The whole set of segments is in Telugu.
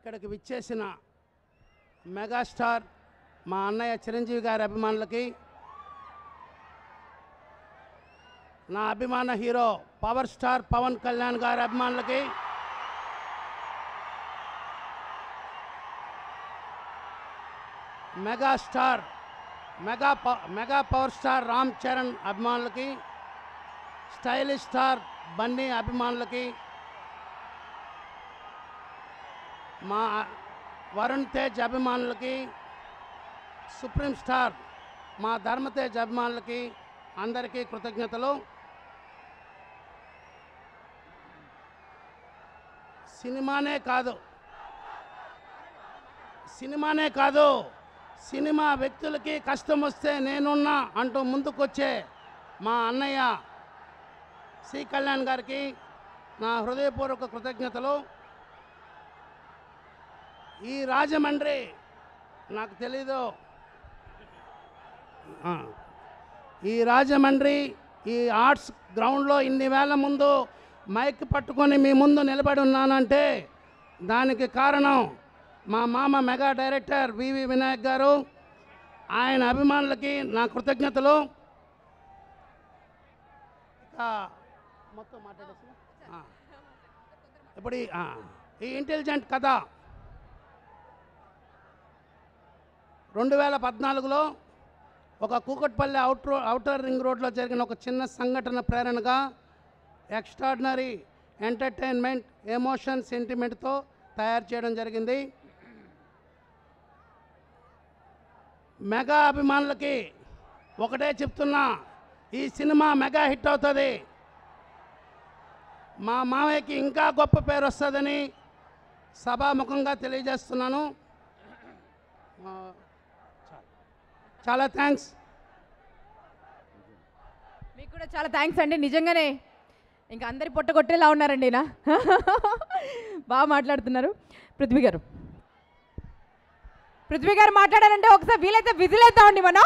ఇక్కడికి విచ్చేసిన మెగాస్టార్ మా అన్నయ్య చిరంజీవి గారి అభిమానులకి నా అభిమాన hero power star Pawan Kalyan గారి అభిమానులకి మెగాస్టార్ మెగా ప- mega power star Ram Charan అభిమానులకి స్టైలిష్ స్టార్ బన్నీ అభిమానులకి మా వరుణ్ తేజ్ అభిమానులకి సుప్రీం స్టార్ మా ధర్మతేజ్ అభిమానులకి అందరికీ కృతజ్ఞతలు సినిమానే కాదు సినిమానే కాదు సినిమా వ్యక్తులకి కష్టం వస్తే నేనున్నా అంటూ ముందుకొచ్చే మా అన్నయ్య సి కళ్యాణ్ గారికి నా హృదయపూర్వక కృతజ్ఞతలు ఈ రాజమండ్రి నాకు తెలీదు ఆ, ఈ రాజమండ్రి ఈ ఆర్ట్స్ గ్రౌండ్లో ఇన్ని వేల ముందు మైక్ పట్టుకొని మీ ముందు నిలబడి ఉన్నానంటే దానికి కారణం మా మామ మెగా డైరెక్టర్ వివి వినాయక్ గారు ఆయన అభిమానులకి నా కృతజ్ఞతలు ఇక మొత్తం మాట్లాడేసి ఆ. ఇప్పుడు ఈ- ఆ, ఈ ఇంటెలిజెంట్ కథ రెండు వేల పద్నాలుగులో ఒక కూకట్పల్లి అవుట్ రో అవుటర్ రింగ్ రోడ్లో జరిగిన ఒక చిన్న సంఘటన ప్రేరణగా ఎక్స్ట్రాడినరీ ఎంటర్టైన్మెంట్ ఎమోషన్ సెంటిమెంట్తో తయారు చేయడం జరిగింది మెగా అభిమానులకి ఒకటే చెప్తున్నా ఈ సినిమా మెగా హిట్ అవుతుంది మా మామయ్యకి ఇంకా గొప్ప పేరు వస్తుందని సభాముఖంగా తెలియజేస్తున్నాను ఆ, చాలా థ్యాంక్స్ మీకు కూడా చాలా థ్యాంక్స్ అండి నిజంగానే ఇంకా అందరి పొట్ట కొట్టేలా ఉన్నారండి నా బాగా మాట్లాడుతున్నారు పృథ్వీ గారు పృథ్వీ గారు మాట్లాడారంటే ఒకసారి వీలైతే విజిలేద్దామండి మనం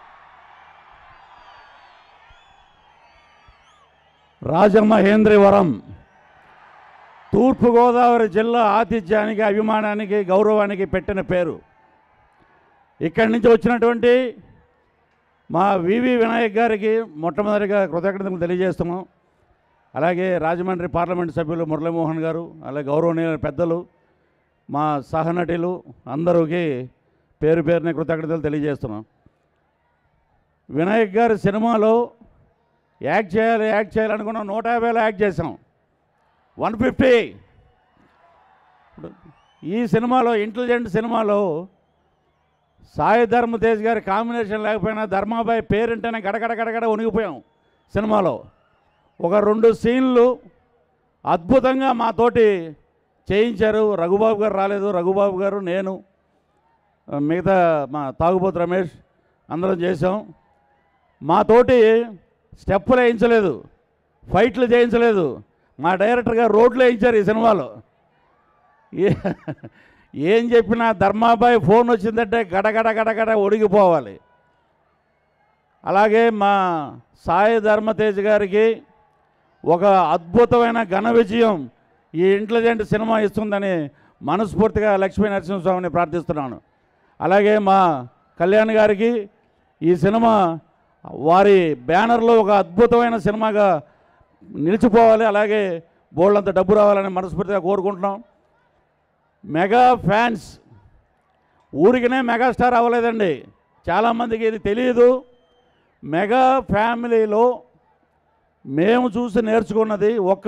రాజమహేంద్రవరం తూర్పుగోదావరి జిల్లా ఆతిథ్యానికి అభిమానానికి గౌరవానికి పెట్టిన పేరు ఇక్కడి నుంచి వచ్చినటువంటి మా వివి వినాయక్ గారికి మొట్టమొదటిగా కృతజ్ఞతలు తెలియజేస్తున్నాం అలాగే రాజమండ్రి పార్లమెంట్ సభ్యులు మురళీమోహన్ గారు అలాగే గౌరవనీయ పెద్దలు మా సహనటులు అందరికి పేరు పేరున కృతజ్ఞతలు తెలియజేస్తున్నాం వినాయక్ గారి సినిమాలో యాక్ట్ చేయాలి యాక్ట్ చేయాలనుకున్నాం నూట యాభైలో యాక్ట్ చేసాం వన్ ఫిఫ్టీ ఈ సినిమాలో ఇంటెలిజెంట్ సినిమాలో సాయి ధర్మ తేజ్ గారి కాంబినేషన్ లేకపోయినా ధర్మాబాయి పేరుంటేనే గడగడ గడగడ ఉనిగిపోయాం సినిమాలో ఒక రెండు సీన్లు అద్భుతంగా మాతోటి చేయించారు రఘుబాబు గారు రాలేదు రఘుబాబు గారు నేను మిగతా మా తాగుబోతు రమేష్ అందరం చేసాం మాతోటి స్టెప్పులు వేయించలేదు ఫైట్లు చేయించలేదు మా డైరెక్టర్ గారు రోడ్లు వేయించారు ఈ సినిమాలో ఏ- ఏం చెప్పినా ధర్మాబాయి ఫోన్ వచ్చిందంటే గడగడ గడగడ ఒడిగిపోవాలి అలాగే మా సాయి ధర్మతేజ్ గారికి ఒక అద్భుతమైన ఘన విజయం ఈ ఇంటెలిజెంట్ సినిమా ఇస్తుందని మనస్ఫూర్తిగా లక్ష్మీ నరసింహస్వామిని ప్రార్థిస్తున్నాను అలాగే మా కళ్యాణ్ గారికి ఈ సినిమా వారి బ్యానర్లో ఒక అద్భుతమైన సినిమాగా నిలిచిపోవాలి అలాగే బోల్డంత డబ్బు రావాలని మనస్ఫూర్తిగా కోరుకుంటున్నాం మెగా ఫ్యాన్స్ ఊరికనే మెగాస్టార్ అవ్వలేదండి చాలామందికి ఇది తెలియదు మెగా ఫ్యామిలీలో మేము చూసి నేర్చుకున్నది ఒక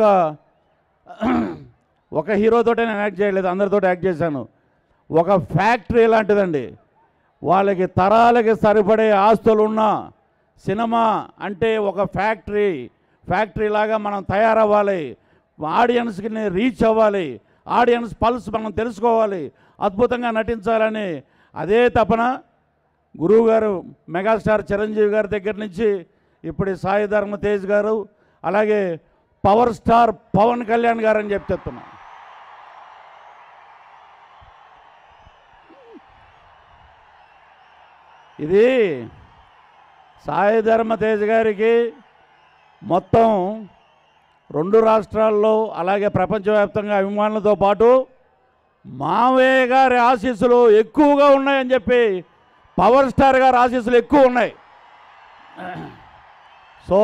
ఒక హీరోతోటే నేను యాక్ట్ చేయలేదు అందరితో యాక్ట్ చేశాను ఒక ఫ్యాక్టరీ లాంటిదండి వాళ్ళకి తరాలకి సరిపడే ఆస్తులు ఉన్న సినిమా అంటే ఒక ఫ్యాక్టరీ ఫ్యాక్టరీ లాగా మనం తయారవ్వాలి ఆడియన్స్కి రీచ్ అవ్వాలి ఆడియన్స్ పల్స్ మనం తెలుసుకోవాలి అద్భుతంగా నటించాలని అదే తపన గురువుగారు మెగాస్టార్ చిరంజీవి గారి దగ్గర నుంచి ఇప్పుడు ఈ సాయి ధర్మ తేజ్ గారు అలాగే పవర్ స్టార్ పవన్ కళ్యాణ్ గారు అని చెప్పి చెప్తున్నాను ఇది సాయి ధర్మ తేజ్ గారికి మొత్తం రెండు రాష్ట్రాల్లో అలాగే ప్రపంచవ్యాప్తంగా అభిమానులతో పాటు మావయ్య గారి ఆశీస్సులు ఎక్కువగా ఉన్నాయని చెప్పి పవర్ స్టార్ గారి ఆశీస్సులు ఎక్కువ ఉన్నాయి సో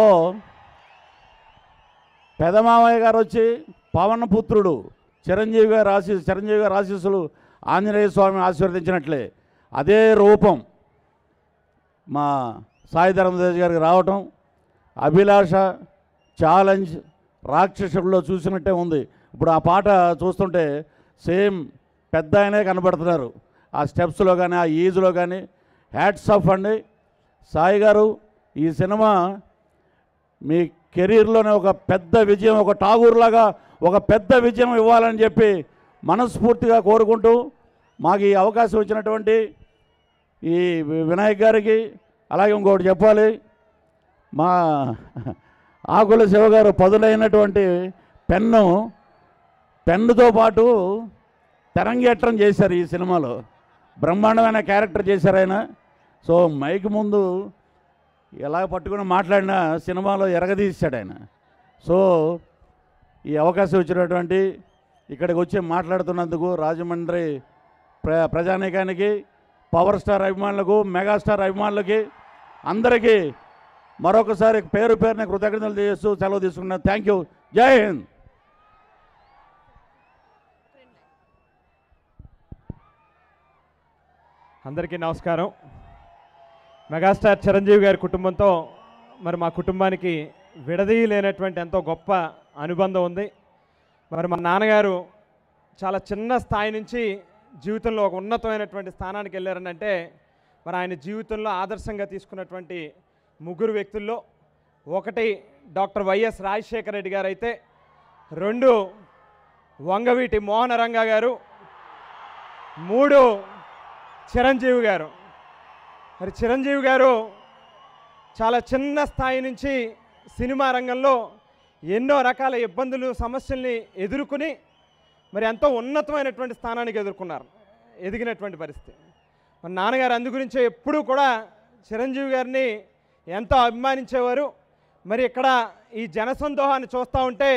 పెదమామయ్య గారు వచ్చి పవన్ పుత్రుడు చిరంజీవి గారు ఆశీ చిరంజీవి గారి ఆశీస్సులు ఆంజనేయ స్వామి ఆశీర్వదించినట్లే అదే రూపం మా సాయి ధర్మదేశ్ గారికి రావటం అభిలాష ఛాలెంజ్ రాక్షసుల్లో చూసినట్టే ఉంది ఇప్పుడు ఆ పాట చూస్తుంటే సేమ్ పెద్ద ఆయనే కనబడుతున్నారు ఆ స్టెప్స్లో కానీ ఆ ఈజ్లో కానీ హ్యాట్స్ ఆఫ్ అండి సాయి గారు ఈ సినిమా మీ కెరీర్లోనే ఒక పెద్ద విజయం ఒక టాగూర్ లాగా ఒక పెద్ద విజయం ఇవ్వాలని చెప్పి మనస్ఫూర్తిగా కోరుకుంటూ మాకు ఈ అవకాశం ఇచ్చినటువంటి ఈ వి- వినాయక్ గారికి అలాగే ఇంకొకటి చెప్పాలి మా ఆకుల శివ గారు పదులైనటువంటి పెన్ను పెన్నుతో పాటు తెరంగేట్రం చేశారు ఈ సినిమాలో బ్రహ్మాండమైన క్యారెక్టర్ చేశారు ఆయన సో మైక్ ముందు ఎలా పట్టుకుని మాట్లాడినా సినిమాలో ఎరగదీశాడు ఆయన సో ఈ అవకాశం ఇచ్చినటువంటి ఇక్కడికి వచ్చి మాట్లాడుతున్నందుకు రాజమండ్రి ప్ర ప్రజానీకానికి పవర్ స్టార్ అభిమానులకు మెగాస్టార్ అభిమానులకి అందరికీ మరొకసారి పేరు పేరున కృతజ్ఞతలు చేస్తూ సెలవు తీసుకున్నాను థ్యాంక్ యూ జై హింద్ అందరికీ నమస్కారం మెగాస్టార్ చిరంజీవి గారి కుటుంబంతో మరి మా కుటుంబానికి విడదీయలేనటువంటి ఎంతో గొప్ప అనుబంధం ఉంది మరి మా నాన్నగారు చాలా చిన్న స్థాయి నుంచి జీవితంలో ఒక ఉన్నతమైనటువంటి స్థానానికి వెళ్ళారని అంటే మరి ఆయన జీవితంలో ఆదర్శంగా తీసుకున్నటువంటి ముగ్గురు వ్యక్తుల్లో ఒకటి డాక్టర్ వైఎస్ రాజశేఖర రెడ్డి గారు అయితే రెండు వంగవీటి మోహనరంగ గారు మూడు చిరంజీవి గారు మరి చిరంజీవి గారు చాలా చిన్న స్థాయి నుంచి సినిమా రంగంలో ఎన్నో రకాల ఇబ్బందులు సమస్యల్ని ఎదుర్కొని మరి ఎంతో ఉన్నతమైనటువంటి స్థానానికి ఎదుర్కొన్నారు ఎదిగినటువంటి పరిస్థితి మన నాన్నగారు అందు గురించే ఎప్పుడూ కూడా చిరంజీవి గారిని ఎంతో అభిమానించేవారు మరి ఇక్కడ ఈ జనసందోహాన్ని చూస్తూ ఉంటే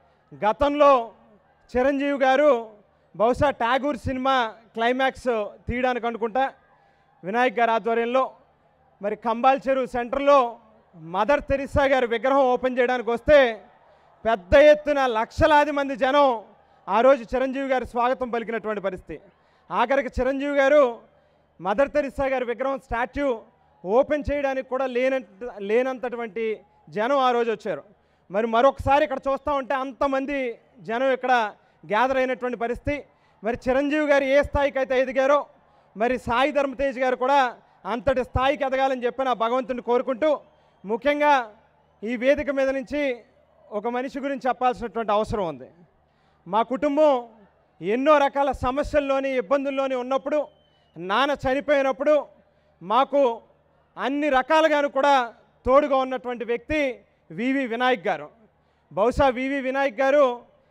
గతంలో చిరంజీవి గారు బహుశా ఠాగూర్ సినిమా క్లైమాక్స్ తీయడానికి అనుకుంటా వినాయక్ గారి ఆధ్వర్యంలో మరి కంబాల్ చెరువు సెంటర్లో మదర్ తెరిసా గారి విగ్రహం ఓపెన్ చేయడానికి వస్తే పెద్ద ఎత్తున లక్షలాది మంది జనం ఆ రోజు చిరంజీవి గారి స్వాగతం పలికినటువంటి పరిస్థితి ఆఖరికి చిరంజీవి గారు మదర్ తెరిసా గారి విగ్రహం స్టాచ్యూ ఓపెన్ చేయడానికి కూడా లేనంత లేనంతటువంటి జనం ఆ రోజు వచ్చారు మరి మరొకసారి ఇక్కడ చూస్తూ ఉంటే అంతమంది జనం ఇక్కడ గ్యాదర్ అయినటువంటి పరిస్థితి మరి చిరంజీవి గారు ఏ స్థాయికి అయితే ఎదిగారో మరి సాయి ధర్మతేజ్ గారు కూడా అంతటి స్థాయికి ఎదగాలని చెప్పి నా భగవంతుని కోరుకుంటూ ముఖ్యంగా ఈ వేదిక మీద నుంచి ఒక మనిషి గురించి చెప్పాల్సినటువంటి అవసరం ఉంది మా కుటుంబం ఎన్నో రకాల సమస్యల్లోని ఇబ్బందుల్లోని ఉన్నప్పుడు నాన్న చనిపోయినప్పుడు మాకు అన్ని రకాలుగాను కూడా తోడుగా ఉన్నటువంటి వ్యక్తి వివి వినాయక్ గారు బహుశా వివి వినాయక్ గారు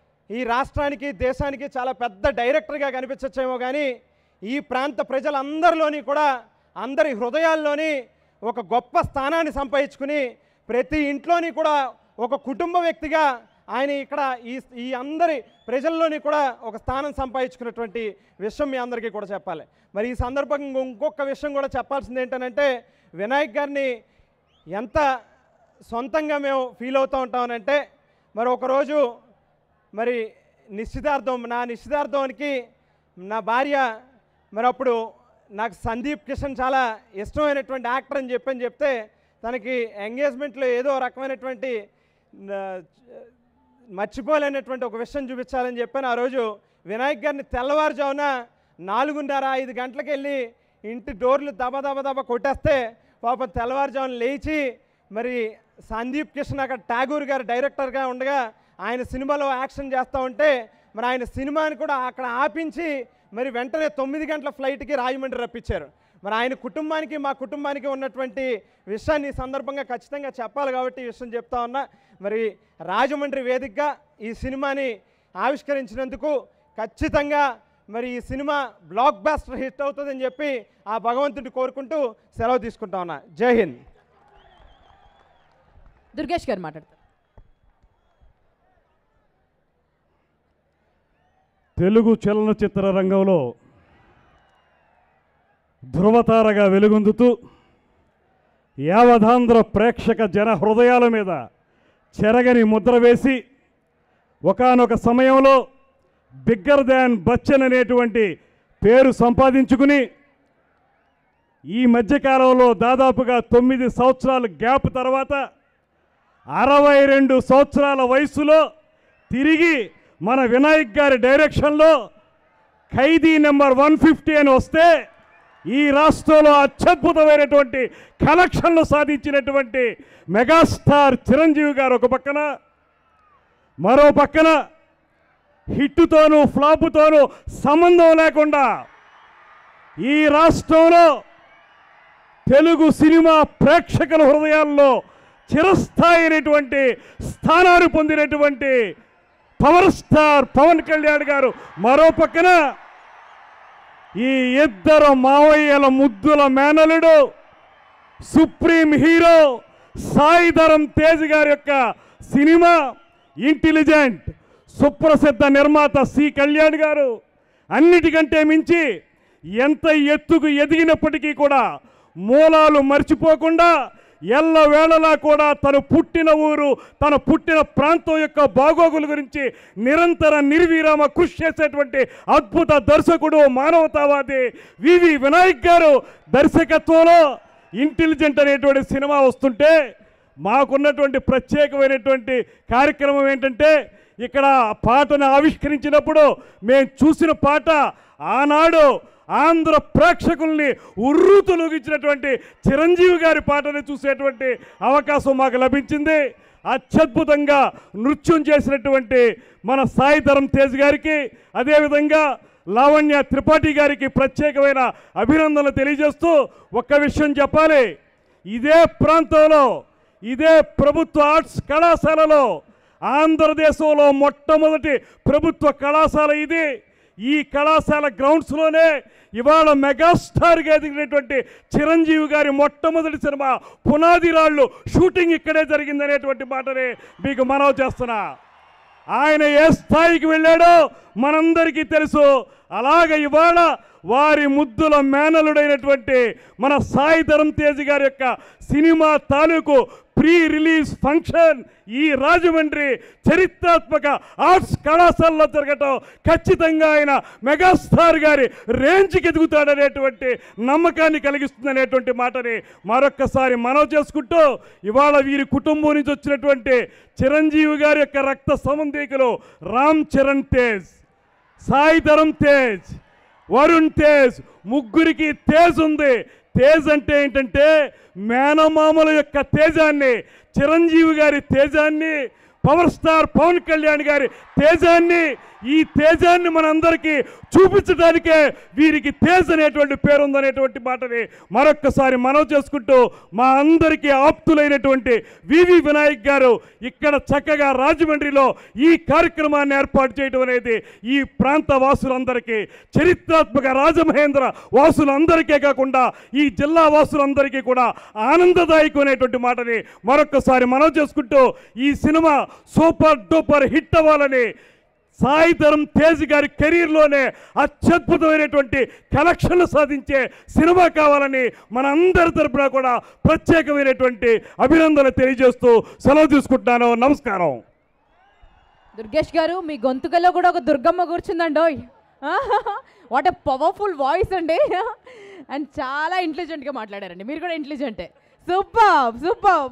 ఈ రాష్ట్రానికి దేశానికి చాలా పెద్ద డైరెక్టర్గా కనిపించచ్చేమో కానీ ఈ ప్రాంత ప్రజలందరిలోని కూడా అందరి హృదయాల్లోని ఒక గొప్ప స్థానాన్ని సంపాదించుకుని ప్రతి ఇంట్లోని కూడా ఒక కుటుంబ వ్యక్తిగా ఆయన ఇక్కడ ఈ ఈ అందరి ప్రజల్లోని కూడా ఒక స్థానం సంపాదించుకున్నటువంటి విషయం మీ అందరికీ కూడా చెప్పాలి మరి ఈ సందర్భంగా ఇంకొక విషయం కూడా చెప్పాల్సింది ఏంటంటే వినాయక్ గారిని ఎంత సొంతంగా మేము ఫీల్ అవుతూ ఉంటామనంటే మరి ఒకరోజు మరి నిశ్చితార్థం నా నిశ్చితార్థానికి నా భార్య మరి అప్పుడు నాకు సందీప్ కిషన్ చాలా ఇష్టమైనటువంటి యాక్టర్ అని చెప్పని చెప్తే తనకి ఎంగేజ్మెంట్లో ఏదో రకమైనటువంటి నా- మర్చిపోలేనటువంటి ఒక విషయం చూపించాలని చెప్పాను ఆ రోజు వినాయక్ గారిని తెల్లవారుజామున నాలుగున్నర ఐదు గంటలకు వెళ్ళి ఇంటి డోర్లు దబ దబ దబ కొట్టేస్తే పాపం తెల్లవారుజామున లేచి మరి సందీప్ కిషన్ అక్కడ ఠాగూర్ గారు డైరెక్టర్గా ఉండగా ఆయన సినిమాలో యాక్షన్ చేస్తూ ఉంటే మరి ఆయన సినిమాని కూడా అక్కడ ఆపించి మరి వెంటనే తొమ్మిది గంటల ఫ్లైట్కి రాజమండ్రి రప్పించారు మరి ఆయన కుటుంబానికి మా కుటుంబానికి ఉన్నటువంటి విషయాన్ని ఈ సందర్భంగా ఖచ్చితంగా చెప్పాలి కాబట్టి ఈ విషయం చెప్తా ఉన్నా మరి రాజమండ్రి వేదికగా ఈ సినిమాని ఆవిష్కరించినందుకు ఖచ్చితంగా మరి ఈ సినిమా బ్లాక్ బాస్టర్ హిట్ అవుతుందని చెప్పి ఆ భగవంతుడిని కోరుకుంటూ సెలవు తీసుకుంటా ఉన్నా జై హింద్ దుర్గేష్ గారు మాట్లాడతారు తెలుగు చలనచిత్ర రంగంలో ధృవతారగా వెలుగొందుతూ యావధాంధ్ర ప్రేక్షక జన హృదయాల మీద చెరగని ముద్ర వేసి ఒకానొక సమయంలో బిగ్గర్ దాన్ బచ్చన్ అనేటువంటి పేరు సంపాదించుకుని ఈ మధ్యకాలంలో దాదాపుగా తొమ్మిది సంవత్సరాల గ్యాప్ తర్వాత అరవై రెండు సంవత్సరాల వయసులో తిరిగి మన వినాయక్ గారి డైరెక్షన్లో ఖైదీ నెంబర్ వన్ ఫిఫ్టీ అని వస్తే ఈ రాష్ట్రంలో అత్యద్భుతమైనటువంటి కలెక్షన్లు సాధించినటువంటి మెగాస్టార్ చిరంజీవి గారు ఒక పక్కన మరో పక్కన హిట్టుతోనూ ఫ్లాపుతోనూ సంబంధం లేకుండా ఈ రాష్ట్రంలో తెలుగు సినిమా ప్రేక్షకుల హృదయాల్లో చిరస్థాయి అయినటువంటి స్థానాన్ని పొందినటువంటి పవర్ స్టార్ పవన్ కళ్యాణ్ గారు మరో పక్కన ఈ ఇద్దరు మావయ్యల ముద్దుల మేనలుడు సుప్రీం హీరో సాయిధరం తేజ్ గారి యొక్క సినిమా ఇంటెలిజెంట్ సుప్రసిద్ధ నిర్మాత సి కళ్యాణ్ గారు అన్నిటికంటే మించి ఎంత ఎత్తుకు ఎదిగినప్పటికీ కూడా మూలాలు మర్చిపోకుండా ఎల్ల వేళలా కూడా తను పుట్టిన ఊరు తన పుట్టిన ప్రాంతం యొక్క బాగోగుల గురించి నిరంతర నిర్విరామ కృషి చేసేటువంటి అద్భుత దర్శకుడు మానవతావాది వివి వినాయక్ గారు దర్శకత్వంలో ఇంటెలిజెంట్ అనేటువంటి సినిమా వస్తుంటే మాకున్నటువంటి ప్రత్యేకమైనటువంటి కార్యక్రమం ఏంటంటే ఇక్కడ ఆ పాటను ఆవిష్కరించినప్పుడు మేము చూసిన పాట ఆనాడు ఆంధ్ర ప్రేక్షకుల్ని ఉర్రు తొలగించినటువంటి చిరంజీవి గారి పాటను చూసేటువంటి అవకాశం మాకు లభించింది అత్యద్భుతంగా నృత్యం చేసినటువంటి మన సాయిధరం తేజ్ గారికి అదేవిధంగా లావణ్య త్రిపాఠి గారికి ప్రత్యేకమైన అభినందనలు తెలియజేస్తూ ఒక్క విషయం చెప్పాలి ఇదే ప్రాంతంలో ఇదే ప్రభుత్వ ఆర్ట్స్ కళాశాలలో ఆంధ్రదేశంలో మొట్టమొదటి ప్రభుత్వ కళాశాల ఇది ఈ కళాశాల గ్రౌండ్స్లోనే ఇవాళ మెగాస్టార్గా ఎదిగినటువంటి చిరంజీవి గారి మొట్టమొదటి సినిమా పునాది రాళ్ళు షూటింగ్ ఇక్కడే జరిగిందనేటువంటి మాటని మీకు మనవి చేస్తున్నా ఆయన ఏ స్థాయికి వెళ్ళాడో మనందరికీ తెలుసు అలాగ ఇవాళ వారి ముద్దుల మేనలుడైనటువంటి మన సాయి ధరం తేజ్ గారి యొక్క సినిమా తాలూకు ప్రీ రిలీజ్ ఫంక్షన్ ఈ రాజమండ్రి చరిత్రాత్మక ఆర్ట్స్ కళాశాలలో జరగటం ఖచ్చితంగా ఆయన మెగాస్టార్ గారి రేంజ్కి ఎదుగుతాడనేటువంటి నమ్మకాన్ని కలిగిస్తుందనేటువంటి మాటని మరొక్కసారి మనవి చేసుకుంటూ ఇవాళ వీరి కుటుంబం నుంచి వచ్చినటువంటి చిరంజీవి గారి యొక్క రక్త సంబంధీకులు రామ్ చరణ్ తేజ్ సాయి ధరం తేజ్ వరుణ్ తేజ్ ముగ్గురికి తేజ్ ఉంది తేజ్ అంటే ఏంటంటే మేనమామల యొక్క తేజాన్ని చిరంజీవి గారి తేజాన్ని పవర్ స్టార్ పవన్ కళ్యాణ్ గారి తేజాన్ని ఈ తేజాన్ని మనందరికీ చూపించడానికే వీరికి తేజ్ అనేటువంటి పేరు ఉందనేటువంటి మాటని మరొక్కసారి మనవి చేసుకుంటూ మా అందరికీ ఆప్తులైనటువంటి వివి వినాయక్ గారు ఇక్కడ చక్కగా రాజమండ్రిలో ఈ కార్యక్రమాన్ని ఏర్పాటు చేయడం అనేది ఈ ప్రాంత వాసులందరికీ చరిత్రాత్మక రాజమహేంద్ర వాసులందరికీ కాకుండా ఈ జిల్లా వాసులందరికీ కూడా ఆనందదాయకమైనటువంటి మాటని మరొక్కసారి మనవి చేసుకుంటూ ఈ సినిమా సూపర్ డూపర్ హిట్ అవ్వాలని సాయి ధరం తేజ్ గారి కెరీర్లోనే అత్యద్భుతమైనటువంటి కలెక్షన్లు సాధించే సినిమా కావాలని మన అందరి తరపున కూడా ప్రత్యేకమైనటువంటి అభినందనలు తెలియజేస్తూ సెలవు తీసుకుంటున్నాను నమస్కారం దుర్గేష్ గారు మీ గొంతుకలో కూడా ఒక దుర్గమ్మ కూర్చుందండోయ్ వాట్ ఎ పవర్ఫుల్ వాయిస్ అండి అండ్ చాలా ఇంటెలిజెంట్గా మాట్లాడారండి మీరు కూడా ఇంటెలిజెంటే సూపర్ సూపర్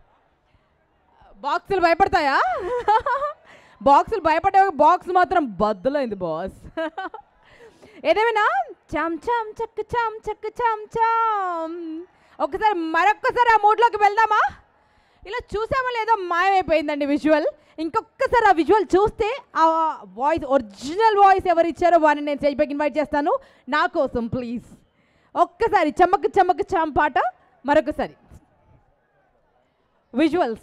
బాక్సులు భయపడతాయా బాక్సులు భయపడే బాక్స్ మాత్రం బద్దలైంది బాస్ ఏదేమైనా చామ్ చామ్ చక్ చామ్ చక్ చామ్ చామ్ ఒకసారి మరొక్కసారి ఆ మూడ్లోకి వెళ్దామా ఇలా చూసామో లేదో మాయమైపోయిందండి విజువల్ ఇంకొకసారి ఆ విజువల్ చూస్తే ఆ వాయిస్ ఒరిజినల్ వాయిస్ ఎవరు ఇచ్చారో వారిని నేను స్టేజ్ పైకి ఇన్వైట్ చేస్తాను నా కోసం ప్లీజ్ ఒక్కసారి చమ్మక్ చమ్మక్ చామ్ పాట మరొకసారి విజువల్స్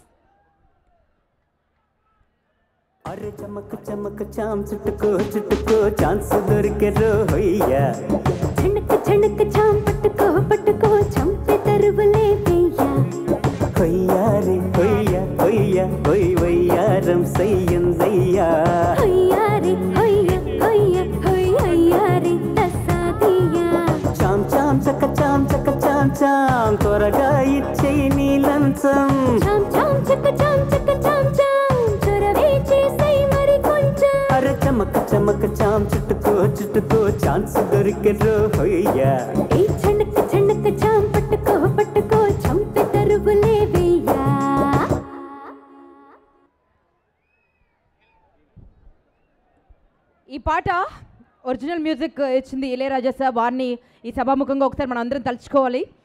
అరే చమక్ చమక్ చాం చుట్టుకో చుట్టుకో ఛాన్స్ దొరికే రోయ్యా झनक झनक छाम पटको पटको चंपे तरुवले भैया హొయ్యా రే హొయ్యా హొయ్యా హొయ్ వయ్యారం సయ్యందయ్యా होया रे होया होया చక చాం చక చాం చాం త్వరగా ఇచ్చేయి నీ లంచం చాం చాం చక్క చాం చక్క చాం చాం చొరవే చేసై మరి కొంచెం అరే చమక చమక చాం చుట్టుకో చుట్టుకో ఛాన్స్ దొరికే రోయ్యా ఈ చణక చణక చాం పట్టుకో పట్టుకో చంపి తరువులే వెయ్యా ఈ పాట ఒరిజినల్ మ్యూజిక్ ఇచ్చింది ఇళయరాజా సార్ వారిని ఈ సభాముఖంగా ఒకసారి మనం అందరం తలుచుకోవాలి